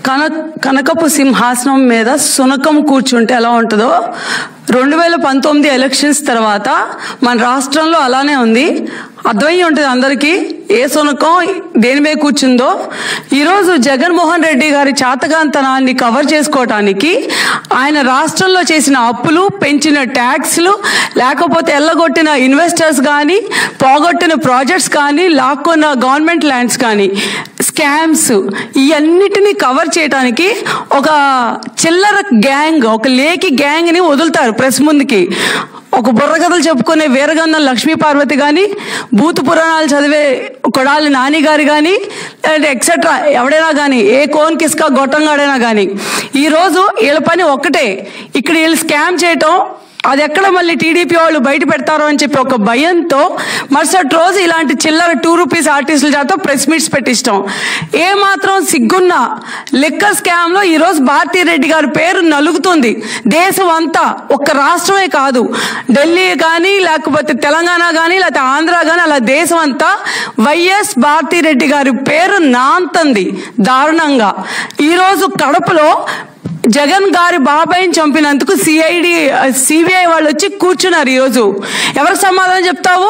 కన కనకపు సింహాసనం మీద సునకం కూర్చుంటే ఎలా ఉంటుందో రెండు వేల పంతొమ్మిది ఎలక్షన్స్ తర్వాత మన రాష్ట్రంలో అలానే ఉంది అర్థమయ్యి ఉంటుంది అందరికీ ఏ సునకం దేని మీద కూర్చుందో ఈరోజు జగన్మోహన్ రెడ్డి గారి చాతగాంతనాన్ని కవర్ చేసుకోవటానికి ఆయన రాష్ట్రంలో చేసిన అప్పులు పెంచిన ట్యాక్స్లు లేకపోతే ఎల్లగొట్టిన ఇన్వెస్టర్స్ కానీ పోగొట్టిన ప్రాజెక్ట్స్ కానీ లాక్కున్న గవర్నమెంట్ ల్యాండ్స్ కానీ స్కామ్స్ ఇవన్నిటిని కవర్ చేయడానికి ఒక చిల్లర గ్యాంగ్ ఒక లేకి గ్యాంగ్ని వదులుతారు ప్రెస్ ముందుకి ఒక బుర్రకథలు చెప్పుకునే వీరగంధం లక్ష్మీ పార్వతి కానీ భూత పురాణాలు చదివే కొడాలి నాని గారు కానీ లేదంటే ఎక్సెట్రా ఎవడైనా కానీ ఏ కోన్ కిస్కా గొట్టంగాడైనా కానీ ఈరోజు వీళ్ళ పని ఒక్కటే ఇక్కడ వీళ్ళు స్కామ్ చేయటం అది ఎక్కడ మళ్ళీ టీడీపీ వాళ్ళు బయట పెడతారో అని చెప్పి ఒక భయంతో మరుసటి రోజు ఇలాంటి చిల్లర టూ రూపీస్ ఆర్టిస్టుల చేత ప్రెస్ మీట్స్ పెట్టిస్తాం ఏ మాత్రం సిగ్గున్న లిక్కర్ స్కామ్ లో ఈరోజు భారతీ రెడ్డి గారి పేరు నలుగుతుంది దేశం అంతా ఒక్క రాష్ట్రమే కాదు ఢిల్లీ కానీ లేకపోతే తెలంగాణ కానీ లేకపోతే ఆంధ్ర కానీ అలా దేశం అంతా వైఎస్ భారతీ రెడ్డి గారి పేరు నాంతంది దారుణంగా ఈరోజు కడపలో జగన్ గారి బాబాయిని చంపినందుకు సిఐడి సిబిఐ వాళ్ళు వచ్చి కూర్చున్నారు ఈరోజు ఎవరికి సమాధానం చెప్తావు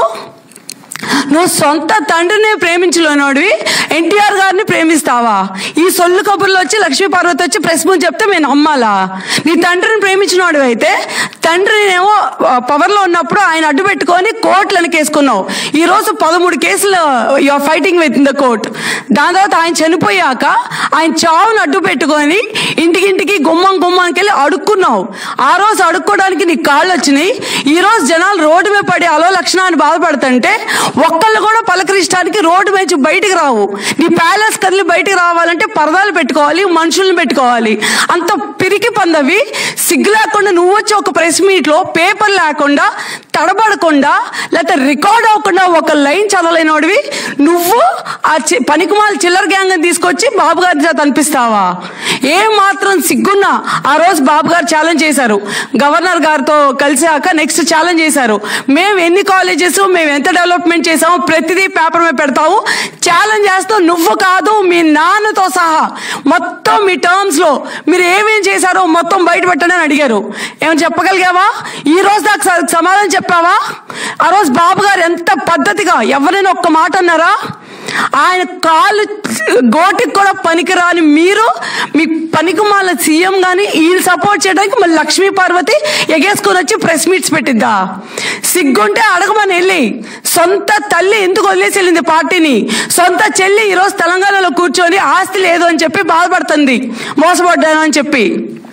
నువ్వు సొంత తండ్రిని ప్రేమించలేనోడివి ఎన్టీఆర్ గారిని ప్రేమిస్తావా ఈ సొల్లు కబుర్లు వచ్చి లక్ష్మీ పార్వతి వచ్చి ప్రెస్ ముందు చెప్తే మేము నమ్మాలా నీ తండ్రిని ప్రేమించినోడు అయితే తండ్రినేమో పవర్లో ఉన్నప్పుడు ఆయన అడ్డు పెట్టుకొని కోర్టులను కేసుకున్నావు ఈ రోజు పదమూడు కేసులు your fighting with the court దాని తర్వాత ఆయన చనిపోయాక ఆయన చావును అడ్డు పెట్టుకొని ఇంటికింటికి గుమ్మం గుమ్మానికి వెళ్ళి అడుక్కున్నావు ఆ రోజు అడుక్కోవడానికి నీకు కాళ్ళు వచ్చినాయి ఈ రోజు జనాలు రోడ్డు మీద పడి అలో లక్షణాన్ని బాధపడుతుంటే ఒక్కళ్ళు కూడా పలకరించడానికి రోడ్డు మీద బయటికి రావు నీ ప్యాలెస్ కదిలి బయటికి రావాలంటే పరదాలు పెట్టుకోవాలి మనుషుల్ని పెట్టుకోవాలి అంత పిరికి పందవి సిగ్గు లేకుండా నువ్వు వచ్చి ఒక ప్రెస్ మీట్ లో పేపర్ లేకుండా తడబడకుండా లేకపోతే రికార్డ్ అవ్వకుండా ఒక లైన్ చదవలేనోడివి నువ్వు ఆ చి- పనికిమాల చిల్లర గ్యాంగ్ తీసుకొచ్చి బాబు గారి చేత అనిపిస్తావా ఏ మాత్రం సిగ్గున్నా ఆ రోజు బాబు గారు ఛాలెంజ్ చేశారు గవర్నర్ గారితో కలిసాక నెక్స్ట్ ఛాలెంజ్ చేశారు మేము ఎన్ని కాలేజెస్ మేము ఎంత డెవలప్మెంట్ చేసామో ప్రతిదీ పేపర్ మీద పెడతాము ఛాలెంజ్ చేస్తూ నువ్వు కాదు మీ నాన్నతో సహా మొత్తం మీ టర్మ్స్ లో మీరు ఏమేం చేశారో మొత్తం బయట పెట్టండి అని అడిగారు ఏమైనా చెప్పగలిగావా ఈ రోజు నాకు స- సమాధానం చెప్పావా ఆ రోజు బాబు గారు ఎంత పద్ధతిగా ఎవరైనా ఒక్క మాట అన్నారా ఆయన కాలు గోటికి కూడా పనికిరాని మీరు మీ పనికి మాల సీఎం గాని వీళ్ళు సపోర్ట్ చేయడానికి మళ్ళీ లక్ష్మీ పార్వతి ఎగేసుకొని వచ్చి ప్రెస్ మీట్స్ పెట్టిద్దా సిగ్గుంటే అడగమని వెళ్ళి సొంత తల్లి ఎందుకు వదిలేసి వెళ్ళింది పార్టీని సొంత చెల్లి ఈరోజు తెలంగాణలో కూర్చొని ఆస్తి లేదు అని చెప్పి బాధపడుతుంది మోసపడ్డాను అని చెప్పి